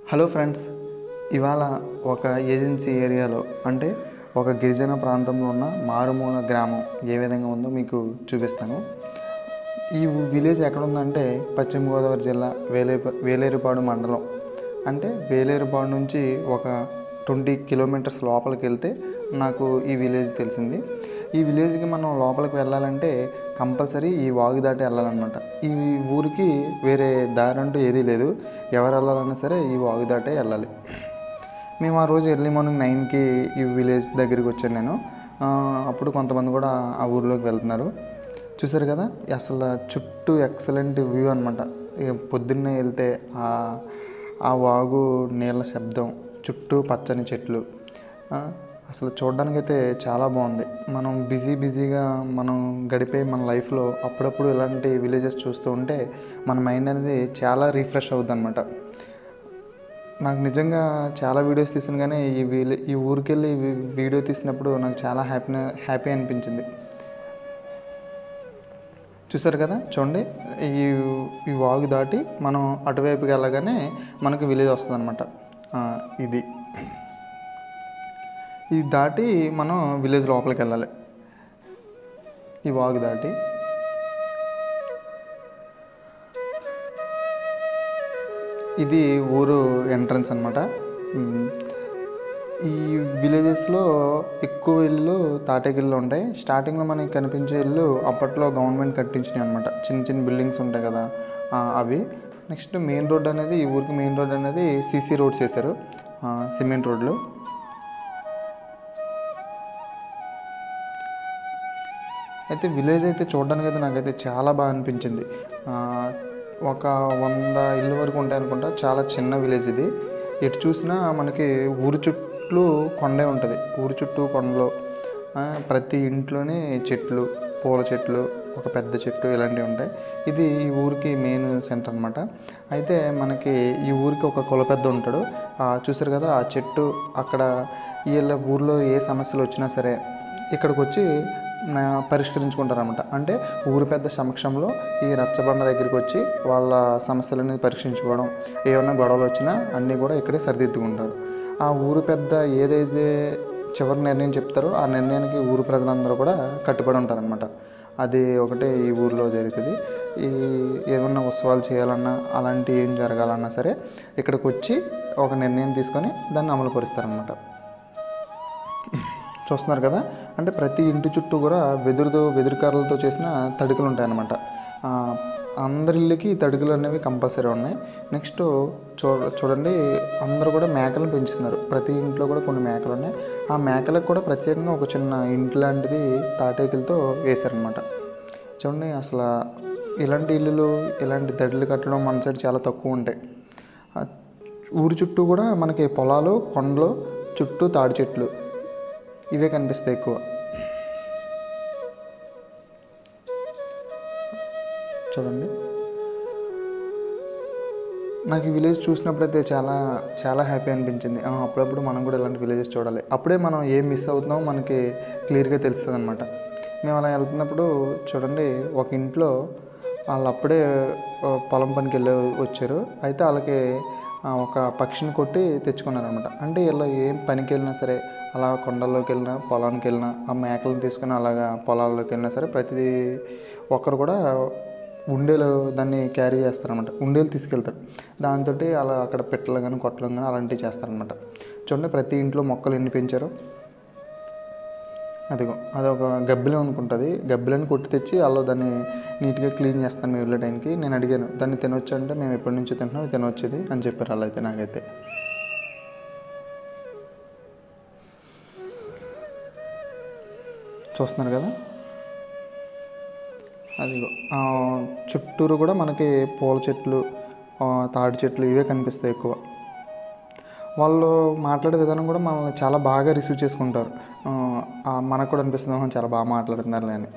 hello friends ఇవాళ ఒక agency ఏరియాలో అంటే ఒక గిరిజన ప్రాంతంలో ఉన్న మారుమూల గ్రామం ఏ విధంగా ఉందో మీకు చూపిస్తాను ఈ విలేజ్ ఎక్కడ ఉందంటే పశ్చిమ గోదావరి జిల్లా వేలే వేలేరుపాడు మండలం అంటే వేలేరుపాడు నుంచి ఒక ట్వంటీ కిలోమీటర్స్ లోపలికి వెళ్తే నాకు ఈ విలేజ్ తెలిసింది ఈ విలేజ్కి మనం లోపలికి వెళ్ళాలంటే కంపల్సరీ ఈ వాగు దాటి వెళ్ళాలన్నమాట ఈ ఊరికి వేరే దారి అంటూ ఏదీ లేదు ఎవరు వెళ్ళాలన్నా సరే ఈ వాగు దాటే వెళ్ళాలి మేము ఆ రోజు ఎర్లీ మార్నింగ్ నైన్కి ఈ విలేజ్ దగ్గరికి వచ్చాను నేను ఆ, అప్పుడు కొంతమంది కూడా ఆ ఊర్లోకి వెళ్తున్నారు చూసారు కదా అసలు చుట్టూ ఎక్సలెంట్ వ్యూ అనమాట పొద్దున్నే వెళ్తే ఆ ఆ వాగు నీళ్ళ శబ్దం చుట్టూ పచ్చని చెట్లు ఆ, అసలు చూడడానికైతే చాలా బాగుంది మనం బిజీ బిజీగా మనం గడిపే మన లైఫ్లో అప్పుడప్పుడు ఇలాంటి విలేజెస్ చూస్తూ ఉంటే మన మైండ్ అనేది చాలా రీఫ్రెష్ అవుద్ది అనమాట నాకు నిజంగా చాలా వీడియోస్ తీసాను కానీ ఈ వీలే ఈ ఊరికి వెళ్ళి ఈ వీడియో తీసినప్పుడు నాకు చాలా హ్యాపీ హ్యాపీ అనిపించింది చూసారు కదా చూడండి ఈ ఈ వాగు దాటి మనం అటువైపుకి వెళ్ళగానే మనకు విలేజ్ వస్తుంది అనమాట ఇది ఇది దాటి మనం విలేజ్ లోపలికి వెళ్ళాలి ఈ వాగు దాటి ఇది ఊరు ఎంట్రన్స్ అనమాట ఈ విలేజెస్లో ఎక్కువ ఇల్లు తాటేగిళ్ళు ఉంటాయి స్టార్టింగ్లో మనకి కనిపించే ఇల్లు అప్పట్లో గవర్నమెంట్ కట్టించినాయి అనమాట చిన్న చిన్న బిల్డింగ్స్ ఉంటాయి కదా ఆ, అవి నెక్స్ట్ మెయిన్ రోడ్ అనేది ఈ ఊరికి మెయిన్ రోడ్ అనేది సీసీ రోడ్ చేశారు ఆ, సిమెంట్ రోడ్లు అయితే విలేజ్ అయితే చూడడానికి అయితే నాకైతే చాలా బాగా అనిపించింది ఆ, ఒక వంద ఇల్లు వరకు ఉంటాయి అనుకుంటా చాలా చిన్న విలేజ్ ఇది ఎటు చూసినా మనకి ఊరు చుట్టూ కొండే ఉంటుంది ఊరు చుట్టూ కొండలు ఆ, ప్రతి ఇంట్లోనే చెట్లు పూల చెట్లు ఒక పెద్ద చెట్టు ఇలాంటివి ఉంటాయి ఇది ఈ ఊరికి మెయిన్ సెంటర్ అనమాట అయితే మనకి ఈ ఊరికి ఒక కుల పెద్ద ఉంటాడు ఆ, చూసారు కదా ఆ చెట్టు అక్కడ వీళ్ళ ఊర్లో ఏ సమస్యలు వచ్చినా సరే ఇక్కడికి వచ్చి నా పరిష్కరించుకుంటారన్నమాట అంటే ఊరి పెద్ద సమక్షంలో ఈ రచ్చబండ దగ్గరికి వచ్చి వాళ్ళ సమస్యలని పరీక్షించుకోవడం ఏమైనా గొడవలు వచ్చినా అన్నీ కూడా ఇక్కడే సరిదిద్దుకుంటారు ఆ ఊరు పెద్ద ఏదైతే చివరి నిర్ణయం చెప్తారో ఆ నిర్ణయానికి ఊరు ప్రజలందరూ కూడా కట్టుబడి ఉంటారనమాట అది ఒకటే ఈ ఊరిలో జరుగుతుంది ఈ ఏమన్నా ఉత్సవాలు చేయాలన్నా అలాంటి ఏం జరగాలన్నా సరే ఇక్కడికి వచ్చి ఒక నిర్ణయం తీసుకొని దాన్ని అమలు పరుస్తారనమాట చూస్తున్నారు కదా అంటే ప్రతి ఇంటి చుట్టూ కూడా వెదురుతో వెదురు కర్రలతో చేసిన తడికలు ఉంటాయన్నమాట ఆ, అందరి ఇళ్ళకి ఈ తడికలు అనేవి కంపల్సరీ ఉన్నాయి నెక్స్ట్ చూ చూడండి అందరూ కూడా మేకలను పెంచుతున్నారు ప్రతి ఇంట్లో కూడా కొన్ని మేకలు ఉన్నాయి ఆ మేకలకు కూడా ప్రత్యేకంగా ఒక చిన్న ఇంటి లాంటిది తాటేకులతో వేశారనమాట చూడండి అసలు ఇలాంటి ఇల్లులు ఇలాంటి దడ్లు కట్టడం మన సైడ్ చాలా తక్కువ ఉంటాయి ఆ, ఊరి చుట్టూ కూడా మనకి పొలాలు కొండలు చుట్టూ తాడి చెట్లు ఇవే కనిపిస్తాయి ఎక్కువ చూడండి నాకు ఈ విలేజ్ చూసినప్పుడైతే చాలా చాలా హ్యాపీ అనిపించింది ఆ, అప్పుడప్పుడు మనం కూడా ఇలాంటి విలేజెస్ చూడాలి అప్పుడే మనం ఏం మిస్ అవుతున్నామో మనకి క్లియర్గా తెలుస్తుంది అనమాట మేము అలా వెళ్తున్నప్పుడు చూడండి ఒక ఇంట్లో వాళ్ళు అప్పుడే ఆ, పొలం పనికి వెళ్ళి వచ్చారు అయితే వాళ్ళకి ఆ, ఒక పక్షిని కొట్టి తెచ్చుకున్నారనమాట అంటే ఇలా ఏం పనికి వెళ్ళినా సరే అలా కొండల్లోకి వెళ్ళినా పొలానికి వెళ్ళినా ఆ మేకలను తీసుకుని అలాగా పొలాల్లోకి వెళ్ళినా సరే ప్రతి ఒక్కరు కూడా ఉండేలు దాన్ని క్యారీ చేస్తారనమాట ఉండేలు తీసుకెళ్తారు దాంతో అలా అక్కడ పెట్టలు కానీ కొట్టలు కానీ అలాంటివి చేస్తారనమాట చూడండి ప్రతి ఇంట్లో మొక్కలు ఎన్ని పెంచారో అదిగో అది ఒక గబ్బిలం అనుకుంటుంది గబ్బిలని కొట్టి తెచ్చి వాళ్ళు దాన్ని నీట్గా క్లీన్ చేస్తాను మేము వెళ్ళే టైంకి నేను అడిగాను దాన్ని తినొచ్చు అంటే మేము ఎప్పటి నుంచో తింటున్నాం అది తినొచ్చేది అని చెప్పారు వాళ్ళు అయితే నాకైతే చూస్తున్నారు కదా అదిగో ఆ, చుట్టూరు కూడా మనకి పూల చెట్లు ఆ, తాడి చెట్లు ఇవే కనిపిస్తాయి ఎక్కువ వాళ్ళు మాట్లాడే విధానం కూడా మనల్ని చాలా బాగా రిసీవ్ చేసుకుంటారు ఆ, ఆ, మనకు కూడా అనిపిస్తుంది "ఆహా, చాలా బాగా మాట్లాడుతున్నారు అని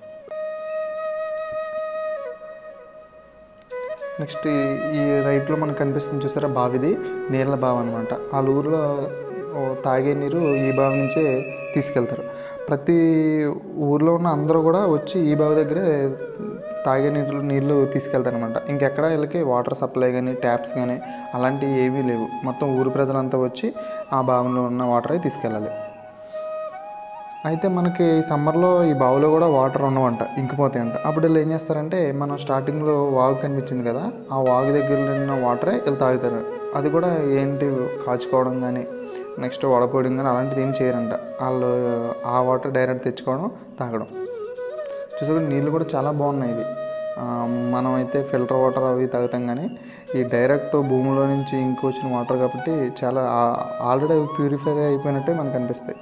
నెక్స్ట్ ఈ- ఈ రైట్లో మనకు కనిపిస్తుంది చూసారా బావిది నీళ్ళ బావి అనమాట వాళ్ళ ఊరిలో ఓ తాగే నీరు ఈ బావి నుంచే తీసుకెళ్తారు ప్రతి ఊర్లో ఉన్న అందరూ కూడా వచ్చి ఈ బావి దగ్గరే తాగే నీళ్ళు నీళ్ళు తీసుకెళ్తారు అనమాట ఇంకెక్కడ వీళ్ళకి వాటర్ సప్లై కానీ ట్యాప్స్ కానీ అలాంటివి ఏమీ లేవు మొత్తం ఊరు ప్రజలంతా వచ్చి ఆ బావిలో ఉన్న వాటరే తీసుకెళ్ళాలి అయితే మనకి సమ్మర్లో ఈ బావిలో కూడా వాటర్ ఉండవంట ఇంకిపోతాయంట అప్పుడు వీళ్ళు ఏం చేస్తారంటే మనం స్టార్టింగ్లో వాగు కనిపించింది కదా ఆ వాగు దగ్గర ఉన్న వాటరే వీళ్ళు తాగుతారు అది కూడా ఏంటి కాచుకోవడం కానీ నెక్స్ట్ వడపోయడం కానీ అలాంటిది ఏం చేయరంట వాళ్ళు ఆ వాటర్ డైరెక్ట్ తెచ్చుకోవడం తాగడం చూసారు నీళ్ళు కూడా చాలా బాగున్నాయి ఇవి ఆ, మనం అయితే ఫిల్టర్ వాటర్ అవి తాగుతాం కానీ ఈ డైరెక్ట్ భూమిలో నుంచి ఇంకి వచ్చిన వాటర్ కాబట్టి చాలా ఆల్రెడీ అవి ప్యూరిఫై అయిపోయినట్టే మనకు అనిపిస్తాయి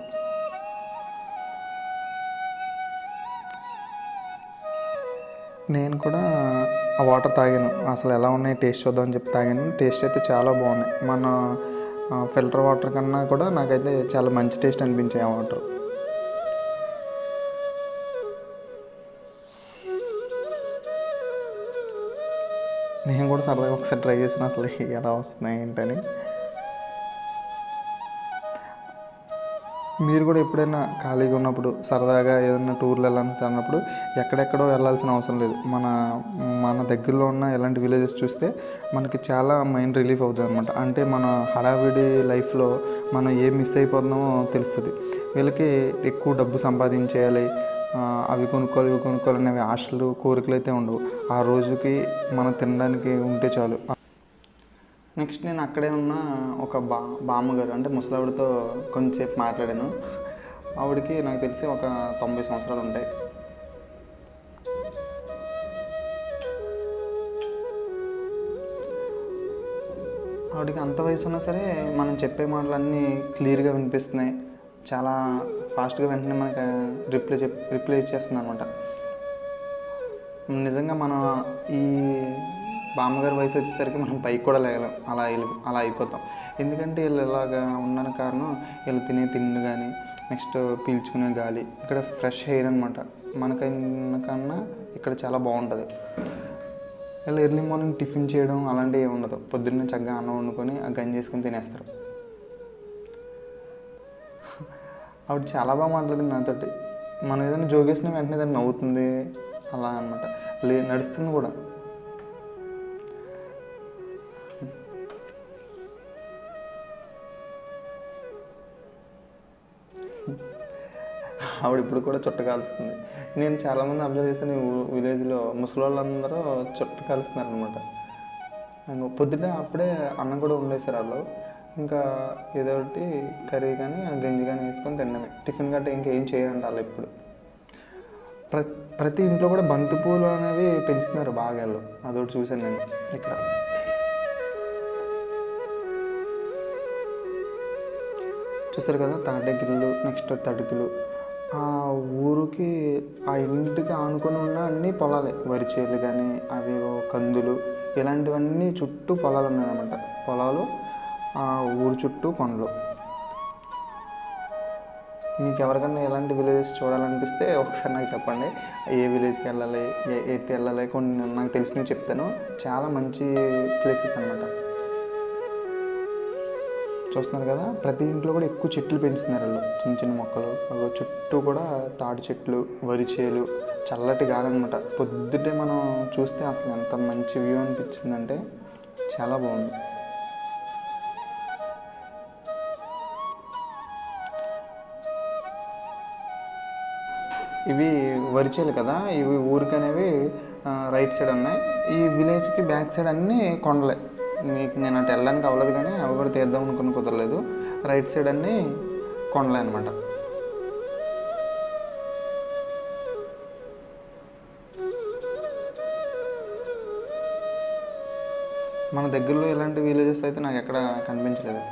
నేను కూడా ఆ వాటర్ తాగాను అసలు ఎలా ఉన్నాయి టేస్ట్ చూద్దామని చెప్పి తాగాను టేస్ట్ అయితే చాలా బాగున్నాయి మన ఫిల్టర్ వాటర్ కన్నా కూడా నాకైతే చాలా మంచి టేస్ట్ అనిపించాయి ఆ వాటర్ నేను కూడా సరదాగా ఒకసారి ట్రై చేసిన అసలు ఎలా వస్తున్నాయి ఏంటని మీరు కూడా ఎప్పుడైనా ఖాళీగా ఉన్నప్పుడు సరదాగా ఏదైనా టూర్లు వెళ్ళాలని అన్నప్పుడు ఎక్కడెక్కడో వెళ్ళాల్సిన అవసరం లేదు మన మన దగ్గరలో ఉన్న ఇలాంటి విలేజెస్ చూస్తే మనకి చాలా మైండ్ రిలీఫ్ అవుతుంది అనమాట అంటే మన హడావిడి లైఫ్లో మనం ఏం మిస్ అయిపోతున్నామో తెలుస్తుంది వీళ్ళకి ఎక్కువ డబ్బు సంపాదించేయాలి ఆ, అవి కొనుక్కోవాలి ఇవి కొనుక్కోవాలి అనేవి ఆశలు కోరికలు అయితే ఉండవు ఆ రోజుకి మనం తినడానికి ఉంటే చాలు నెక్స్ట్ నేను అక్కడే ఉన్న ఒక బా బామ్మగారు అంటే ముసలావిడతో కొంచెంసేపు మాట్లాడాను ఆవిడకి నాకు తెలిసి ఒక తొంభై సంవత్సరాలు ఉంటాయి ఆవిడకి అంత వయసు ఉన్నా సరే మనం చెప్పే మాటలన్నీ క్లియర్గా వినిపిస్తున్నాయి చాలా ఫాస్ట్గా వెంటనే మనకి రిప్లై చెప్ రిప్లై ఇచ్చేస్తుంది అనమాట నిజంగా మనం ఈ బామ్మగారి వయసు వచ్చేసరికి మనం పైకి కూడా లేగలేం అలా వెళ్ళి- అలా అయిపోతాం ఎందుకంటే వీళ్ళు ఇలాగా ఉన్న కారణం వీళ్ళు తినే తిండి కానీ నెక్స్ట్ పీల్చుకునే గాలి ఇక్కడ ఫ్రెష్ ఎయిర్ అనమాట మనకన్నా ఇక్కడ చాలా బాగుంటుంది వీళ్ళు ఎర్లీ మార్నింగ్ టిఫిన్ చేయడం అలాంటివి ఏమి ఉండదు పొద్దున్నే చక్కగా అన్నం వండుకొని ఆ గంజి చేసుకొని తినేస్తారు ఆవిడ చాలా బాగా మాట్లాడింది నాతోటి మనం ఏదైనా జోగేసిన వెంటనే దాన్ని నవ్వుతుంది అలా అనమాట లే నడుస్తుంది కూడా ఆవిడ ఇప్పుడు కూడా చుట్ట కాలుస్తుంది నేను చాలామంది అబ్జర్వ్ చేశాను ఈ ఊ- విలేజ్లో ముసలి వాళ్ళందరూ చుట్ట కాలుస్తున్నారు అనమాట పొద్దున్నే అప్పుడే అన్నం కూడా వండేశారు వాళ్ళు ఇంకా ఏదో ఒకటి కర్రీ కానీ ఆ గంజి కానీ వేసుకొని తినడమే టిఫిన్ గట్రా ఇంకేం చేయరంట వాళ్ళు ఇప్పుడు ప్రతి ప్రతి ఇంట్లో కూడా బంతి పూలు అనేవి పెంచుతున్నారు బాగా వాళ్ళు అదొకటి చూశాను నేను ఇక్కడ చూసారు కదా తాటగిళ్ళు నెక్స్ట్ తడుకులు ఆ ఊరికి ఆ ఇంటికి ఆనుకొని ఉన్న అన్ని పొలాలే వరి చేలు కానీ అవి కందులు ఇలాంటివన్నీ చుట్టూ పొలాలు ఉన్నాయన్నమాట పొలాలు ఆ ఊరు చుట్టూ కొండలు మీకు ఎవరికైనా ఎలాంటి విలేజెస్ చూడాలనిపిస్తే ఒకసారి నాకు చెప్పండి ఏ విలేజ్కి వెళ్ళాలి ఏ ఎటు వెళ్ళాలి కొన్ని నాకు తెలిసినవి చెప్తాను చాలా మంచి ప్లేసెస్ అన్నమాట చూస్తున్నారు కదా ప్రతి ఇంట్లో కూడా ఎక్కువ చెట్లు పెంచుతున్నారు వాళ్ళు చిన్న చిన్న మొక్కలు అగో చుట్టూ కూడా తాటి చెట్లు వరి చేలు చల్లటి గాలి అనమాట పొద్దుటే మనం చూస్తే అసలు ఎంత మంచి వ్యూ అనిపించిందంటే చాలా బాగుంది ఇవి వరిచేలు కదా ఇవి ఊరికి అనేవి రైట్ సైడ్ ఉన్నాయి ఈ విలేజ్కి బ్యాక్ సైడ్ అన్నీ కొండలే మీకు నేను అటు వెళ్ళడానికి అవ్వలేదు కానీ అవి కూడా తీద్దాం అనుకుని కుదరలేదు రైట్ సైడ్ అన్నీ కొండలే అనమాట మన దగ్గరలో ఇలాంటి విలేజెస్ అయితే నాకు ఎక్కడ కనిపించలేదు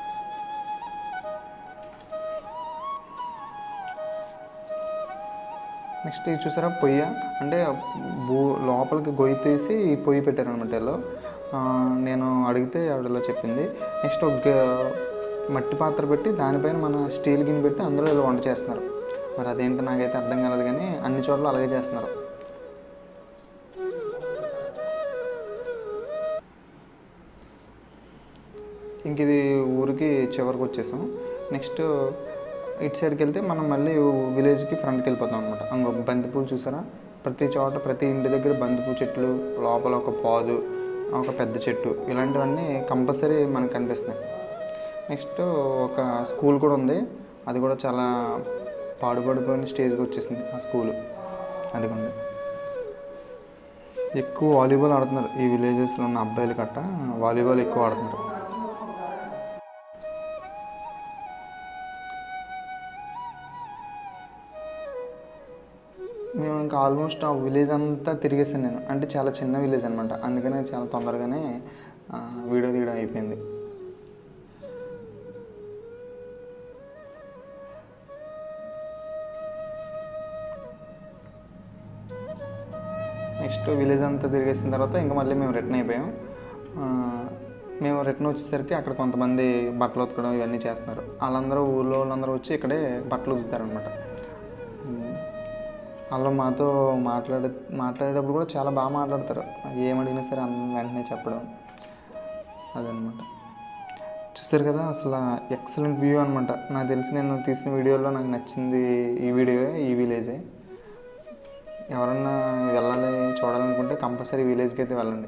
నెక్స్ట్ ఇది చూసారా పొయ్య అంటే భూ లోపలికి గొయ్యి తీసి ఈ పొయ్యి పెట్టారనమాట వీళ్ళు ఆ, నేను అడిగితే ఆవిడలో చెప్పింది నెక్స్ట్ ఒక గ- మట్టి పాత్ర పెట్టి దానిపైన మన స్టీల్ గిన్నె పెట్టి అందులో వీళ్ళు వంట చేస్తున్నారు మరి అదేంటో నాకైతే అర్థం కాలేదు కానీ అన్ని చోట్ల అలాగే చేస్తున్నారు ఇంక ఇది ఊరికి చివరికి వచ్చేసాం నెక్స్ట్ ఇటు సైడ్కి వెళ్తే మనం మళ్ళీ విలేజ్కి ఫ్రంట్కి వెళ్ళిపోతాం అనమాట ఇంకో బంతిపూలు చూసారా ప్రతి చోట ప్రతి ఇంటి దగ్గర బంతిపూ చెట్లు లోపల ఒక పాదు ఒక పెద్ద చెట్టు ఇలాంటివన్నీ కంపల్సరీ మనకు కనిపిస్తున్నాయి నెక్స్ట్ ఒక స్కూల్ కూడా ఉంది అది కూడా చాలా పాడుపడిపోయిన స్టేజ్కి వచ్చేసింది ఆ స్కూలు అది కూడా ఎక్కువ వాలీబాల్ ఆడుతున్నారు ఈ విలేజెస్లో ఉన్న అబ్బాయిలు కట్ట వాలీబాల్ ఎక్కువ ఆడుతున్నారు మేము ఇంకా ఆల్మోస్ట్ ఆ విలేజ్ అంతా తిరిగేసాను నేను అంటే చాలా చిన్న విలేజ్ అనమాట అందుకనే చాలా తొందరగానే ఆ, వీడియో తీయడం అయిపోయింది నెక్స్ట్ విలేజ్ అంతా తిరిగేసిన తర్వాత ఇంకా మళ్ళీ మేము రిటర్న్ అయిపోయాం ఆ, మేము రిటర్న్ వచ్చేసరికి అక్కడ కొంతమంది బట్టలు ఉతకడం ఇవన్నీ చేస్తున్నారు వాళ్ళందరూ ఊళ్ళో వాళ్ళందరూ వచ్చి ఇక్కడే బట్టలు ఉతుకుతారనమాట వాళ్ళు మాతో మాట్లాడే మాట్లాడేటప్పుడు కూడా చాలా బాగా మాట్లాడతారు ఏమడిగినా సరే అన్న వెంటనే చెప్పడం అదనమాట చూసారు కదా అసలు ఎక్సలెంట్ వ్యూ అనమాట నాకు తెలిసి నేను తీసిన వీడియోలో నాకు నచ్చింది ఈ వీడియో ఈ విలేజే ఎవరన్నా వెళ్ళాలి చూడాలనుకుంటే కంపల్సరీ విలేజ్కి అయితే వెళ్ళండి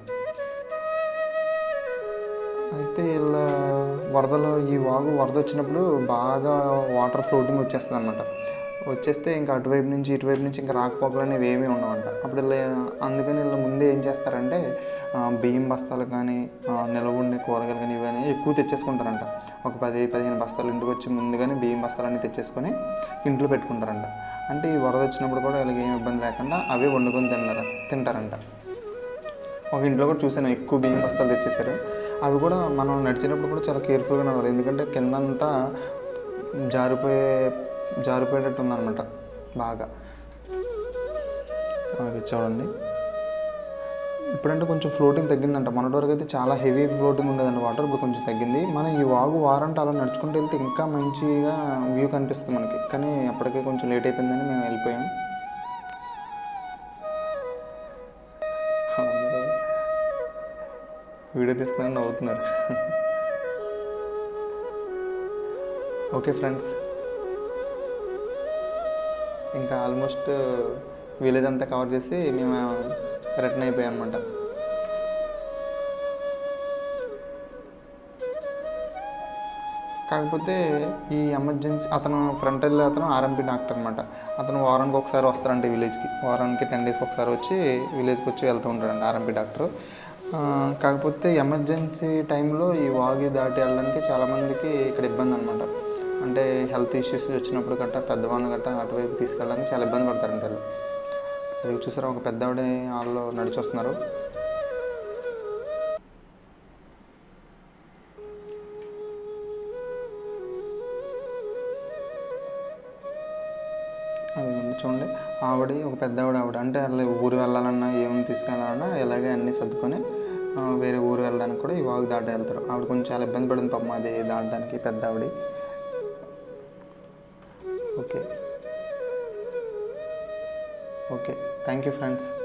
అయితే వీళ్ళ వరదలో ఈ వాగు వరద వచ్చినప్పుడు బాగా వాటర్ ఫ్లోటింగ్ వచ్చేస్తుంది అనమాట వచ్చేస్తే ఇంకా అటువైపు నుంచి ఇటువైపు నుంచి ఇంకా రాకపోకలు అనేవి ఏమీ ఉండవంట అప్పుడు వీళ్ళ అందుకని వీళ్ళ ముందే ఏం చేస్తారంటే ఆ, బియ్యం బస్తాలు కానీ ఆ, నిల్వ ఉండే కూరగాయలు కానీ ఇవన్నీ ఎక్కువ తెచ్చేసుకుంటారంట ఒక పది పదిహేను బస్తాలు ఇంటికి వచ్చి ముందుగానే బియ్యం బస్తాలన్నీ తెచ్చేసుకొని ఇంట్లో పెట్టుకుంటారంట అంటే ఈ వరద వచ్చినప్పుడు కూడా వీళ్ళకి ఏం ఇబ్బంది లేకుండా అవే వండుకొని తిన్నారు తింటారంట ఒక ఇంట్లో కూడా చూసాను ఎక్కువ బియ్యం బస్తాలు తెచ్చేసారు అవి కూడా మనం నడిచేటప్పుడు కూడా చాలా కేర్ఫుల్గా నడవాలి ఎందుకంటే కిందంతా జారిపోయే జారిపోయేటట్టు ఉందన్నమాట బాగా అది చూడండి ఇప్పుడంటే కొంచెం ఫ్లోటింగ్ తగ్గిందంట మొన్నటి వరకు అయితే చాలా హెవీ ఫ్లోటింగ్ ఉండేదండి వాటర్ ఇప్పుడు కొంచెం తగ్గింది మనం ఈ వాగు వారంట అలా నడుచుకుంటూ వెళ్తే ఇంకా మంచిగా వ్యూ కనిపిస్తుంది మనకి కానీ అప్పటికే కొంచెం లేట్ అయిపోయిందని మేము వెళ్ళిపోయాం అందరూ వీడియో తీస్తున్నారని నవ్వుతున్నారు ఓకే ఫ్రెండ్స్ ఇంకా ఆల్మోస్ట్ విలేజ్ అంతా కవర్ చేసి మేము రిటర్న్ అయిపోయాం అనమాట కాకపోతే ఈ ఎమర్జెన్సీ అతను ఫ్రంట్ వెళ్ళే అతను ఆర్ఎంపీ డాక్టర్ అనమాట అతను వారానికి ఒకసారి వస్తారంట విలేజ్కి వారానికి టెన్ డేస్కి ఒకసారి వచ్చి విలేజ్కి వచ్చి వెళ్తూ ఉంటాడండి ఆర్ఎంపీ డాక్టర్ ఆ, కాకపోతే ఎమర్జెన్సీ టైంలో ఈ వాగి దాటి వెళ్ళడానికి చాలామందికి ఇక్కడ ఇబ్బంది అనమాట అంటే హెల్త్ ఇష్యూస్ వచ్చినప్పుడు గట్ట పెద్దవాళ్ళు గట్ట అటువైపు తీసుకెళ్ళడానికి చాలా ఇబ్బంది పడతారంట వాళ్ళు అది చూసారా ఒక పెద్దవాడి వాళ్ళు నడిచి వస్తున్నారు అది ఉంది చూడండి ఆవిడ ఒక పెద్ద ఆవిడ ఆవిడ అంటే అలా ఊరు వెళ్ళాలన్నా ఏమైనా తీసుకెళ్ళాలన్నా ఇలాగే అన్నీ సర్దుకొని ఆ, వేరే ఊరు వెళ్ళడానికి కూడా ఈ వాగు దాటి వెళ్తారు ఆవిడ కొంచెం చాలా ఇబ్బంది పడింది పాపం అది దాటడానికి పెద్ద ఆవిడ okay okay thank you friends